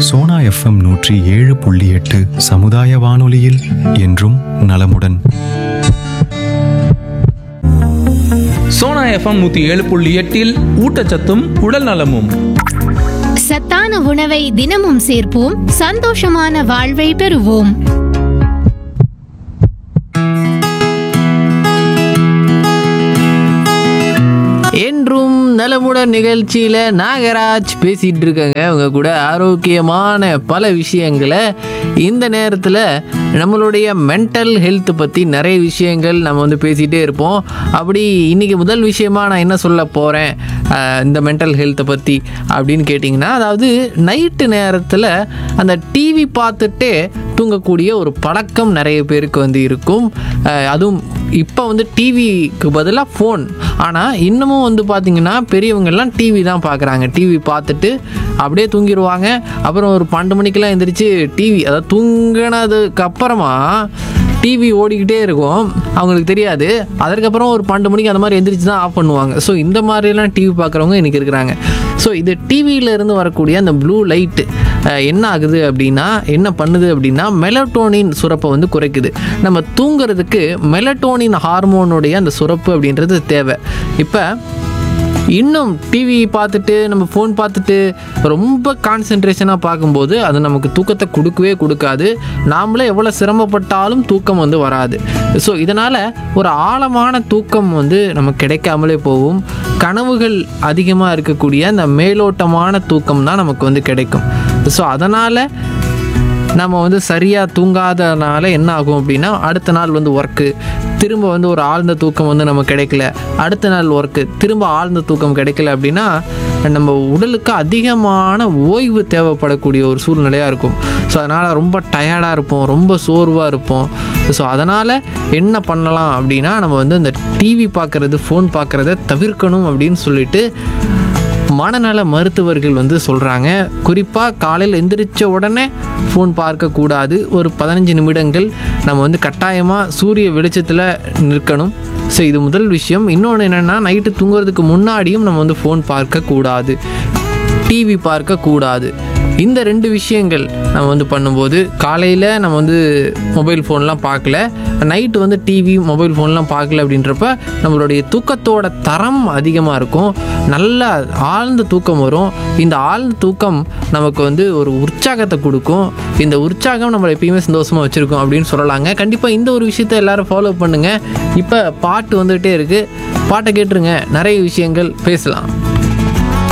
Sona FM நூற்றி ஏழு புள்ளி எட்டு சமுதாய வானொலியில் என்றும் நலமுடன் சோனா எஃப்எம் நூத்தி ஏழு புள்ளி எட்டில் ஊட்டச்சத்தும் உடல் நலமும் சத்தான உணவை தினமும் சேர்ப்போம் சந்தோஷமான வாழ்வை பெறுவோம் என்றும் நலமுடன் நிகழ்ச்சியில் நாகராஜ் பேசிகிட்டு இருக்கேங்க அவங்க கூட ஆரோக்கியமான பல விஷயங்களை இந்த நேரத்தில் நம்மளுடைய மென்டல் ஹெல்த் பற்றி நிறைய விஷயங்கள் நம்ம வந்து பேசிகிட்டே இருப்போம் அப்படி இன்றைக்கி முதல் விஷயமா நான் என்ன சொல்ல போகிறேன் இந்த மென்டல் ஹெல்த்தை பற்றி அப்படின்னு கேட்டிங்கன்னா அதாவது நைட்டு நேரத்தில் அந்த டிவி பார்த்துட்டே தூங்கக்கூடிய ஒரு பழக்கம் நிறைய பேருக்கு வந்து இருக்கும் அஹ் அதுவும் இப்போ வந்து டிவிக்கு பதிலாக ஃபோன் ஆனால் இன்னமும் வந்து பார்த்திங்கன்னா பெரியவங்கெல்லாம் டிவி தான் பார்க்குறாங்க டிவி பார்த்துட்டு அப்படியே தூங்கிடுவாங்க அப்புறம் ஒரு பன்னெண்டு மணிக்கெல்லாம் எந்திரிச்சு டிவி அதாவது தூங்கினதுக்கு அப்புறமா டிவி ஓடிக்கிட்டே இருக்கும் அவங்களுக்கு தெரியாது அதற்கப்புறம் ஒரு பன்னெண்டு மணிக்கு அந்த மாதிரி எந்திரிச்சு தான் ஆஃப் பண்ணுவாங்க ஸோ இந்த மாதிரிலாம் டிவி பார்க்குறவங்க இன்றைக்கி இருக்கிறாங்க ஸோ இது டிவியில இருந்து வரக்கூடிய அந்த ப்ளூ லைட்டு என்ன ஆகுது அப்படின்னா என்ன பண்ணுது அப்படின்னா மெலட்டோனின் சுரப்பை வந்து குறைக்குது நம்ம தூங்குறதுக்கு மெலட்டோனின் ஹார்மோனுடைய அந்த சுரப்பு அப்படின்றது தேவை இப்போ இன்னும் டிவி பார்த்துட்டு நம்ம ஃபோன் பார்த்துட்டு ரொம்ப கான்சென்ட்ரேஷனாக பார்க்கும்போது அது நமக்கு தூக்கத்தை கொடுக்கவே கொடுக்காது நாமளே எவ்வளோ சிரமப்பட்டாலும் தூக்கம் வந்து வராது ஸோ இதனால் ஒரு ஆழமான தூக்கம் வந்து நமக்கு கிடைக்காமலே போகும் கனவுகள் அதிகமாக இருக்கக்கூடிய அந்த மேலோட்டமான தூக்கம் தான் நமக்கு வந்து கிடைக்கும் ஸோ அதனால் நம்ம வந்து சரியாக தூங்காதனால என்ன ஆகும் அப்படின்னா அடுத்த நாள் வந்து ஒர்க்கு திரும்ப வந்து ஒரு ஆழ்ந்த தூக்கம் வந்து நம்ம கிடைக்கல அடுத்த நாள் ஒர்க்கு திரும்ப ஆழ்ந்த தூக்கம் கிடைக்கல அப்படின்னா நம்ம உடலுக்கு அதிகமான ஓய்வு தேவைப்படக்கூடிய ஒரு சூழ்நிலையாக இருக்கும் ஸோ அதனால் ரொம்ப டயர்டாக இருப்போம் ரொம்ப சோர்வாக இருப்போம் ஸோ அதனால் என்ன பண்ணலாம் அப்படின்னா நம்ம வந்து இந்த டிவி பார்க்குறது ஃபோன் பார்க்குறத தவிர்க்கணும் அப்படின்னு சொல்லிட்டு மனநல மருத்துவர்கள் வந்து சொல்கிறாங்க குறிப்பாக காலையில் எந்திரிச்ச உடனே ஃபோன் பார்க்கக்கூடாது ஒரு பதினஞ்சு நிமிடங்கள் நம்ம வந்து கட்டாயமாக சூரிய வெளிச்சத்தில் நிற்கணும் ஸோ இது முதல் விஷயம் இன்னொன்று என்னென்னா நைட்டு தூங்குறதுக்கு முன்னாடியும் நம்ம வந்து ஃபோன் பார்க்கக்கூடாது டிவி பார்க்கக்கூடாது இந்த ரெண்டு விஷயங்கள் நம்ம வந்து பண்ணும்போது காலையில் நம்ம வந்து மொபைல் ஃபோன்லாம் பார்க்கல நைட்டு வந்து டிவி மொபைல் ஃபோன்லாம் பார்க்கல அப்படின்றப்ப நம்மளுடைய தூக்கத்தோட தரம் அதிகமாக இருக்கும் நல்ல ஆழ்ந்த தூக்கம் வரும் இந்த ஆழ்ந்த தூக்கம் நமக்கு வந்து ஒரு உற்சாகத்தை கொடுக்கும் இந்த உற்சாகம் நம்மளை எப்பயுமே சந்தோஷமாக வச்சுருக்கோம் அப்படின்னு சொல்லலாங்க கண்டிப்பாக இந்த ஒரு விஷயத்தை எல்லாரும் ஃபாலோ பண்ணுங்கள் இப்போ பாட்டு வந்துகிட்டே இருக்குது பாட்டை கேட்டுருங்க நிறைய விஷயங்கள் பேசலாம்